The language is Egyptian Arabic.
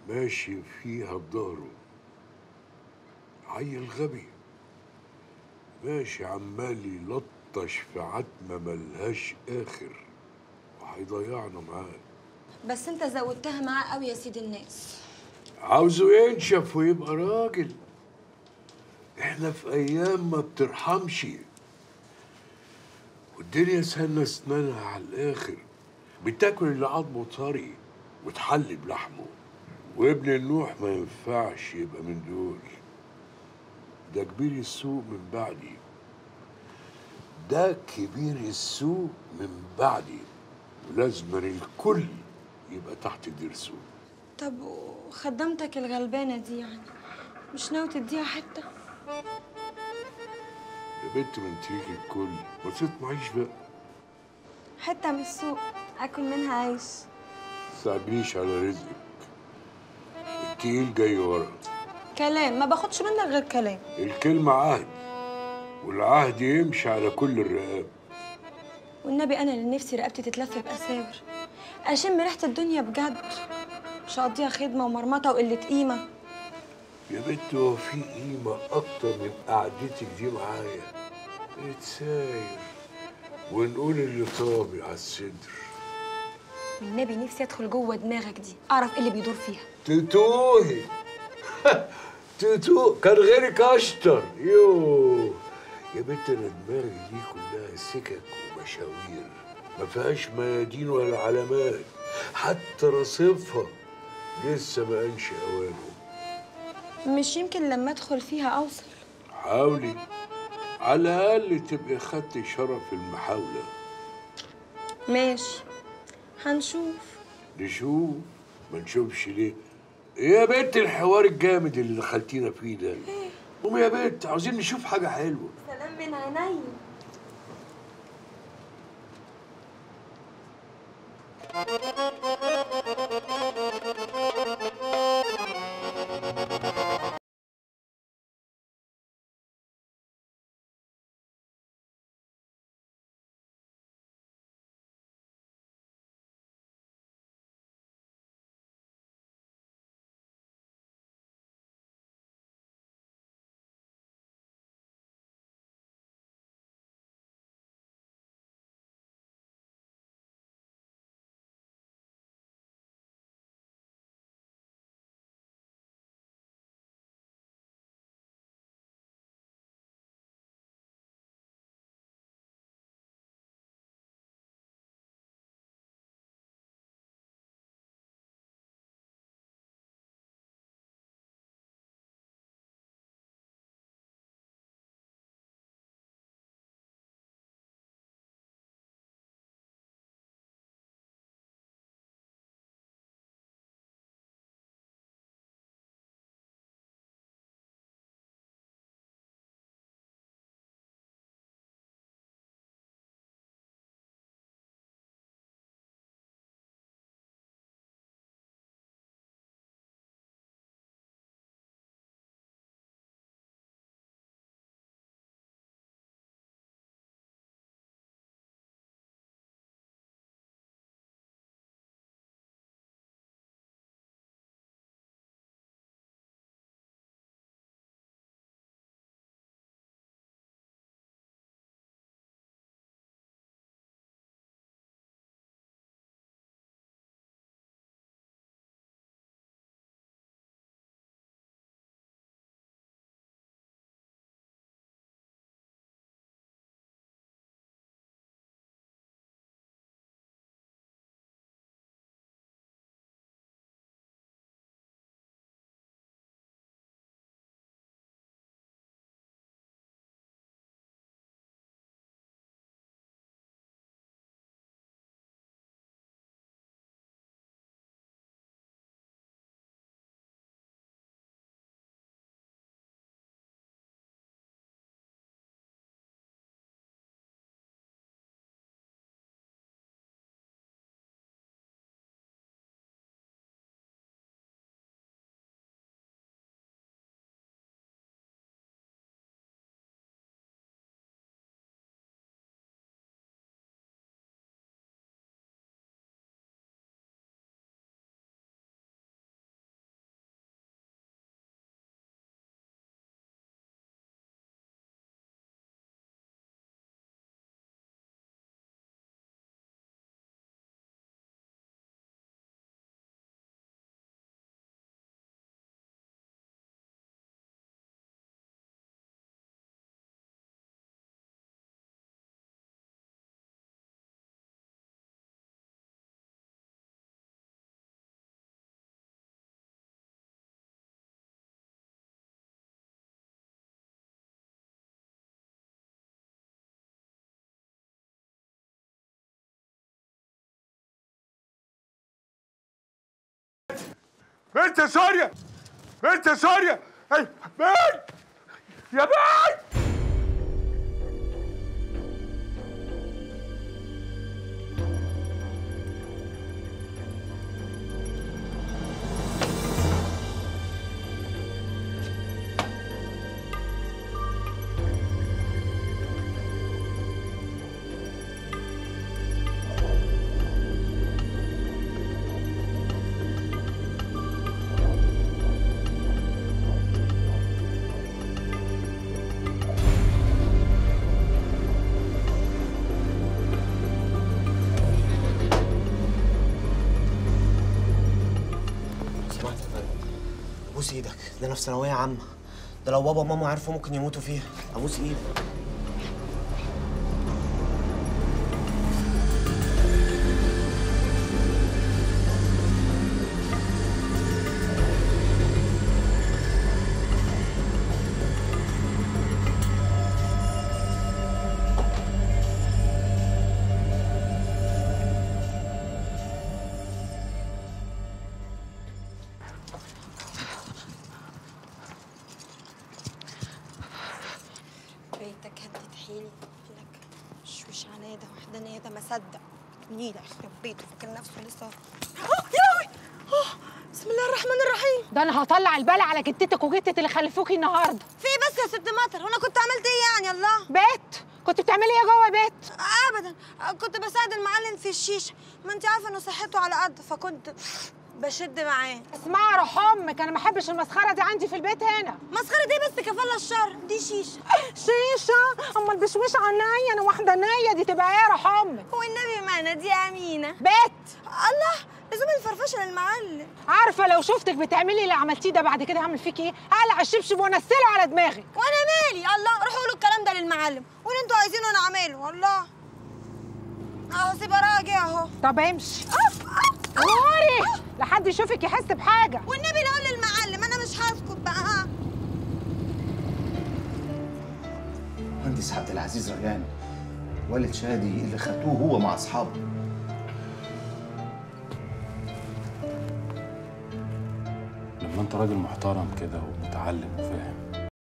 ماشي فيها بظهره عيل غبي ماشي عمال يلطش في عتمة ملهاش آخر وهيضيعنا معاه بس انت زودتها معاه قوي يا سيد الناس عاوزه ينشف ويبقى راجل احنا في ايام ما بترحمش والدنيا سنة اسنانها على الاخر بتاكل اللي عظمه طري وتحلي بلحمه وابن النوح ما ينفعش يبقى من دول ده كبير السوق من بعدي ده كبير السوق من بعدي ولازم الكل يبقى تحت درسه طب وخدمتك الغلبانة دي يعني مش ناوي تديها حتة يا بنت من تيجي الكل ما تطمعيش بقى حتة من السوق اكل منها عيش تستعجليش على رزقك التقيل جاي ورا كلام ما باخدش منك غير كلام الكلمة عهد والعهد يمشي على كل الرقاب والنبي انا اللي نفسي رقبتي تتلف باساور اشم ريحه الدنيا بجد مش هقضيها خدمه ومرمطه وقله قيمه يا بنت هو في قيمة أكتر من قعدتك دي معايا نتساير ونقول اللي طابع على الصدر والنبي نفسي ادخل جوه دماغك دي اعرف ايه اللي بيدور فيها تتوهي تتوه كان غيرك اشطر يوه يا بنت انا دماغي دي كلها سكك ومشاوير ما فيهاش ميادين ولا علامات حتى رصيفها لسه ما قالش اوانه مش يمكن لما ادخل فيها اوصل حاولي على الاقل تبقي خدتي شرف المحاوله ماشي هنشوف نشوف ما نشوفش ليه ايه يا بنت الحوار الجامد اللي دخلتينا فيه ده قومي يا بنت عاوزين نشوف حاجه حلوه سلام من عينيا انت يا سوريا انت يا سوريا اي مين يا مين سمعت يا فندم ابوس ايدك ده انا في ثانويه عامه ده لو بابا وماما عرفوا ممكن يموتوا فيها ابوس ايدك بيتك هدت حيلي لك شوش عنادة وحدانية ما صدق نيلة يخرب بيته فاكر نفسه لسه آه، يا لهوي آه، بسم الله الرحمن الرحيم ده انا هطلع البلا على جدتك وجدتك اللي خلفوكي النهارده في إيه بس يا ست مطر وانا كنت عملت ايه يعني الله بيت كنت بتعملي ايه جوه بيت ابدا كنت بساعد المعلم في الشيشه ما انت عارفه انه صحته على قد فكنت بشد معاه اسمعي روح امك انا ما احبش المسخره دي عندي في البيت هنا مسخره دي بس كفاله الشر دي شيشه شيشه اما البشويش عناية انا واحده نيه دي تبقى ايه روح امك والنبي معنا دي امينه بيت الله لزوم الفرفشه للمعلم عارفه لو شفتك بتعملي اللي عملتيه ده بعد كده هعمل فيك ايه هقلع الشبشب وانزله على دماغي وانا مالي الله روحوا قولوا الكلام ده للمعلم واللي انتوا عايزينه انا اعمله الله اهو سيبها راجع اهو طب امشي أف، أف، غوري لحد يشوفك يحس بحاجه والنبي لا اقول للمعلم انا مش هسكت بقى ها مهندس عبد العزيز ريان والد شادي اللي خدوه هو مع اصحابه لما انت راجل محترم كده ومتعلم وفاهم